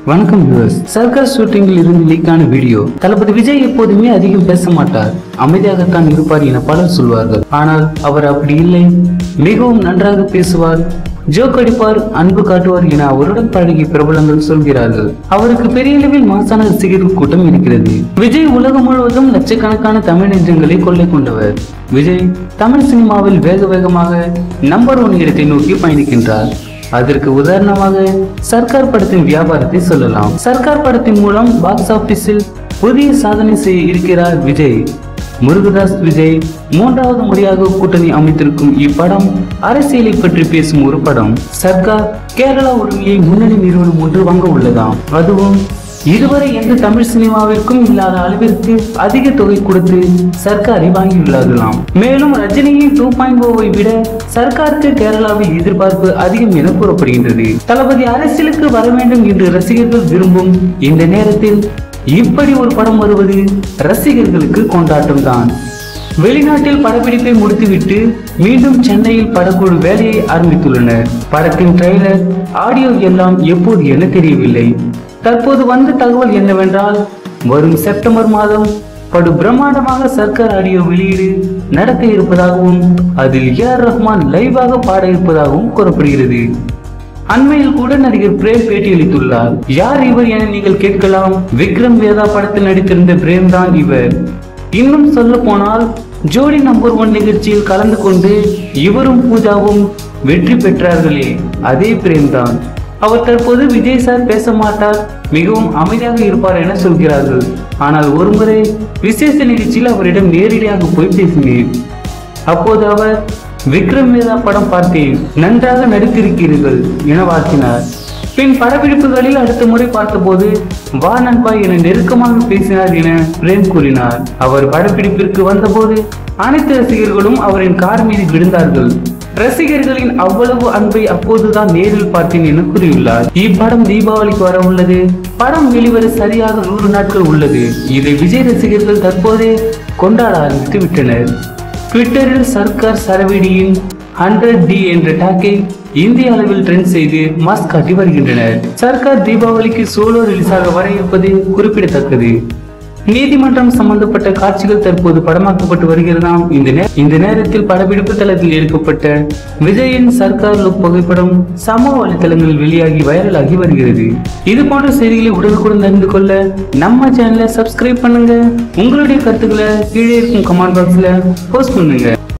வணக்கம் viewers circus ஷூட்டிங்கில் இருந்து லீக்கான வீடியோ தளபதி விஜய் எப்போதுமே அதிகம் பேச மாட்டார் அமைதியாகத்தான் இருப்பார் என பலர் சொல்வார்கள் ஆனால் அவர் அப்படி இல்லை மிகவும் நன்றாக பேசுவார் ஜோக் அடிப்பார் அன்பு காட்டுவார் என அவருடன் பழகிய பிரபலங்கள் சொல்கிறார்கள் அவருக்கு பெரிய அளவில் மாசான ரசிகர்கள் கூட்டம் இருக்கிறது விஜய் உலகம் முழுவதும் லட்சக்கணக்கான தமிழ் நெஞ்சங்களை கொள்ளை கொண்டவர் விஜய் தமிழ் சினிமாவில் வேக வேகமாக நம்பர் ஒன் இடத்தை நோக்கி பயணிக்கின்றார் அதற்கு உதாரணமாக சர்க்கார் படத்தின் வியாபாரத்தை சொல்லலாம் சர்க்கார் படத்தின் மூலம் பாக்ஸ் ஆபீஸில் புதிய சாதனை செய்ய இருக்கிறார் விஜய் முருகதாஸ் விஜய் மூன்றாவது முறையாக கூட்டணி அமைத்திருக்கும் இப்படம் அரசியலை பற்றி பேசும் ஒரு படம் சர்க்கார் கேரளா உரிமையை முன்னணி நிறுவனம் ஒன்று வாங்க உள்ளதாம் அதுவும் இதுவரை எந்த தமிழ் சினிமாவிற்கும் இல்லாத அளவிற்கு அதிக தொகை கொடுத்து சர்க்காரை வாங்கியுள்ளார்களாம் மேலும் ரஜினியின் டூ பாயிண்ட் ஓவை விட சர்க்காருக்கு கேரளாவில் எதிர்பார்ப்பு அதிகம் என கூறப்படுகின்றது தளபதி அரசியலுக்கு வர வேண்டும் என்று ரசிகர்கள் விரும்பும் இந்த நேரத்தில் இப்படி ஒரு படம் வருவது ரசிகர்களுக்கு கொண்டாட்டம் தான் வெளிநாட்டில் படப்பிடிப்பை முடித்துவிட்டு மீண்டும் சென்னையில் படக்குழு வேலையை ஆரம்பித்துள்ளனர் படத்தின் ட்ரெய்லர் ஆடியோ எல்லாம் எப்போது என தெரியவில்லை தற்போது வந்த தகவல் என்னவென்றால் வரும் செப்டம்பர் மாதம் படு பிரம்மாண்டமாக சர்க்கார் ஆடியோ வெளியீடு நடக்க இருப்பதாகவும் அதில் ஏஆர் ரஹ்மான் லைவாக பாட இருப்பதாகவும் கூறப்படுகிறது அண்மையில் கூட நடிகர் பிரேம் பேட்டியளித்துள்ளார் யார் இவர் என நீங்கள் கேட்கலாம் விக்ரம் வேதா படத்தில் நடித்திருந்த பிரேம் தான் இவர் இன்னும் சொல்ல போனால் ஜோடி நம்பர் ஒன் நிகழ்ச்சியில் கலந்து கொண்டு இவரும் பூஜாவும் வெற்றி பெற்றார்களே அதே பிரேம் தான் அவர் தற்போது விஜய் சார் பேச மாட்டார் மிகவும் அமைதியாக இருப்பார் என சொல்கிறார்கள் ஆனால் ஒருமுறை விசேஷ நிகழ்ச்சியில் அவரிடம் நேரடியாக போய் பேசினேன் அப்போது அவர் விக்ரம் வேதா படம் பார்த்தேன் நன்றாக நடித்திருக்கிறீர்கள் என வாழ்த்தினார் பின் படப்பிடிப்புகளில் அடுத்த முறை பார்த்தபோது வா நண்பா என நெருக்கமாக பேசினார் என பிரேம் கூறினார் அவர் படப்பிடிப்பிற்கு வந்தபோது அனைத்து ரசிகர்களும் அவரின் கார் மீது விழுந்தார்கள் ரசிகர்களின் அவ்வளவு அன்பை அப்போதுதான் நேரில் பார்த்தேன் என கூறியுள்ளார் இப்படம் தீபாவளிக்கு வர உள்ளது படம் வெளிவர சரியாக நூறு நாட்கள் உள்ளது இதை விஜய் ரசிகர்கள் தற்போதே கொண்டாட ஆரம்பித்து விட்டனர் ட்விட்டரில் சர்க்கார் சரவெடியின் ஹண்ட்ரட் டி என்ற டாக்கை இந்திய அளவில் ட்ரெண்ட் செய்து மாஸ் காட்டி வருகின்றனர் சர்க்கார் தீபாவளிக்கு சோலோ ரிலீஸாக வர இருப்பது குறிப்பிடத்தக்கது நீதிமன்றம் சம்பந்தப்பட்ட காட்சிகள் தற்போது படமாக்கப்பட்டு வருகிறதாம் இந்த நே- இந்த நேரத்தில் படப்பிடிப்பு தளத்தில் எடுக்கப்பட்ட விஜயின் சர்க்கார் லுக் புகைப்படம் சமூக வலைதளங்களில் வெளியாகி வைரலாகி வருகிறது இது போன்ற செய்திகளை உடனுக்குடன் தெரிந்து கொள்ள நம்ம சேனலை சப்ஸ்கிரைப் பண்ணுங்க உங்களுடைய கருத்துக்களை கீழே இருக்கும் கமெண்ட் பாக்ஸ்ல போஸ்ட் பண்ணுங்க